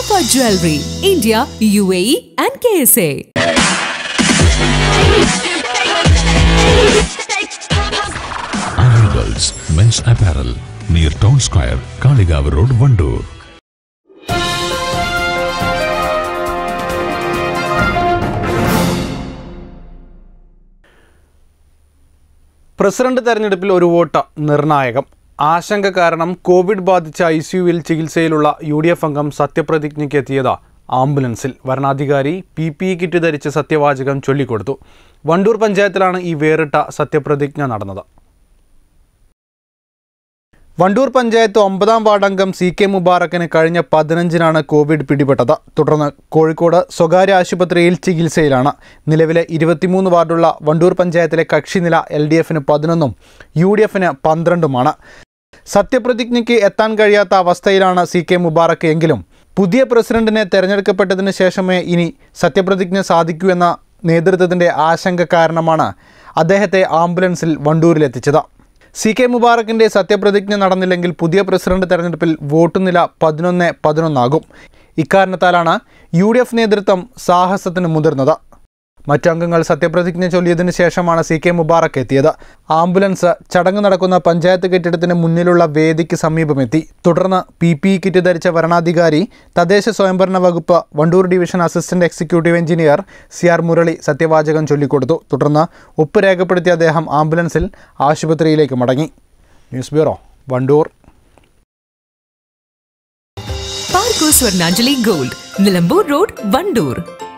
Alpha Jewelry, India, UAE, and KSA. Arrivals Men's Apparel near Town Square, Kaligav Road, Vandoor. President തെരഞ്ഞെടുപ്പിൽ ഒരു vote നിർണായകം ആശങ്ക കാരണം Covid ബാധിച്ച I സിയുവിൽ ചികിത്സയിലുള്ള U D F അംഗം സത്യപ്രതിജ്ഞയ്ക്ക് എത്തിയത് ആംബുലൻസിൽ വരണാധികാരി പി പി ഇ കിറ്റ് ധരിച്ച് സത്യവാചകം ചൊല്ലിക്കൊടുത്തു വണ്ടൂർ പഞ്ചായത്തിലാണ് ഈ വേറിട്ട സത്യപ്രതിജ്ഞ നടന്നത് വണ്ടൂർ പഞ്ചായത്ത് ഒമ്പതാം വാർഡ് അംഗം സി കെ മുബാറക്കിന് കഴിഞ്ഞ പതിനഞ്ചിനാണ് കോവിഡ് പിടിപെട്ടത് തുടർന്ന് കോഴിക്കോട് സ്വകാര്യ ആശുപത്രിയിൽ ചികിത്സയിലാണ് നിലവിലെ ഇരുപത്തിമൂന്ന് വാർഡുള്ള വണ്ടൂർ പഞ്ചായത്തിലെ കക്ഷിനില എൽ ഡി എഫിന് പതിനൊന്നും യു ഡി എഫിന് പന്ത്രണ്ടുമാണ് സത്യപ്രതിജ്ഞയ്ക്ക് എത്താൻ കഴിയാത്ത അവസ്ഥയിലാണ് സി കെ മുബാറക്ക് എങ്കിലും പുതിയ പ്രസിഡന്റിനെ തെരഞ്ഞെടുക്കപ്പെട്ടതിന് ശേഷമേ ഇനി സത്യപ്രതിജ്ഞ സാധിക്കൂ എന്ന നേതൃത്വത്തിൻ്റെ ആശങ്ക കാരണമാണ് അദ്ദേഹത്തെ ആംബുലൻസിൽ വണ്ടൂരിലെത്തിച്ചത് സി കെ മുബാറക്കിൻ്റെ സത്യപ്രതിജ്ഞ നടന്നില്ലെങ്കിൽ പുതിയ പ്രസിഡന്റ് തെരഞ്ഞെടുപ്പിൽ വോട്ട് നില പതിനൊന്ന് പതിനൊന്നാകും ഇക്കാരണത്താലാണ് യു ഡി എഫ് നേതൃത്വം സാഹസത്തിന് മുതിർന്നത് മറ്റംഗങ്ങൾ സത്യപ്രതിജ്ഞ ചൊല്ലിയതിനു ശേഷമാണ് സി കെ മുബാറക്ക് എത്തിയത് ആംബുലൻസ് ചടങ്ങ് നടക്കുന്ന പഞ്ചായത്ത് കെട്ടിടത്തിന് മുന്നിലുള്ള വേദിക്ക് സമീപമെത്തി തുടർന്ന് പി പി ഇ കിറ്റ് ധരിച്ച വരണാധികാരി തദ്ദേശ സ്വയംഭരണ വകുപ്പ് Vandoor division assistant executive engineer C R Murali സത്യവാചകം ചൊല്ലിക്കൊടുത്തു തുടർന്ന് ഒപ്പ് രേഖപ്പെടുത്തിയ അദ്ദേഹം ആംബുലൻസിൽ ആശുപത്രിയിലേക്ക് മടങ്ങി news bureau Vandoor Parco Swarnanjali Gold, Nilambur Road, Vandoor.